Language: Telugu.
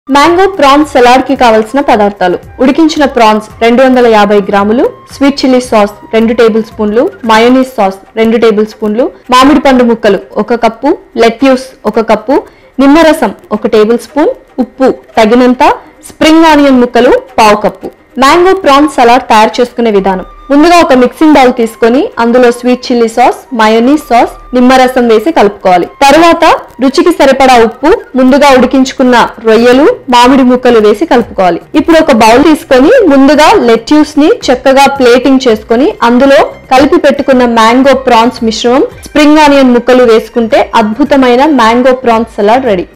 మ్యాంగో ప్రాన్స్ సలాడ్ కి కావలసిన పదార్థాలు ఉడికించిన ప్రాన్స్ రెండు వందల యాభై గ్రాములు స్వీట్ చిల్లీ సాస్ రెండు టేబుల్ స్పూన్లు మయోనీస్ సాస్ రెండు టేబుల్ స్పూన్లు మామిడి పండు ముక్కలు ఒక కప్పు లెట్యూస్ ఒక కప్పు నిమ్మరసం ఒక టేబుల్ స్పూన్ ఉప్పు తగినంత స్ప్రింగ్ ఆనియన్ ముక్కలు పావు కప్పు మ్యాంగో ప్రాన్స్ సలాడ్ తయారు చేసుకునే విధానం ముందుగా ఒక మిక్సింగ్ బౌల్ తీసుకొని అందులో sweet chilli sauce mayonnaise sauce నిమ్మరసం వేసి కలుపుకోవాలి తరువాత రుచికి సరిపడా ఉప్పు ముందుగా ఉడికించుకున్న రొయ్యలు మామిడి ముక్కలు వేసి కలుపుకోవాలి ఇప్పుడు ఒక బౌల్ తీసుకొని ముందుగా లెట్యూస్ ని చక్కగా ప్లేటింగ్ చేసుకొని అందులో కలిపి పెట్టుకున్న మ్యాంగో ప్రాన్స్ మిశ్రమం స్ప్రింగ్ ఆనియన్ ముక్కలు వేసుకుంటే అద్భుతమైన మ్యాంగో ప్రాన్స్ సలాడ్ రెడీ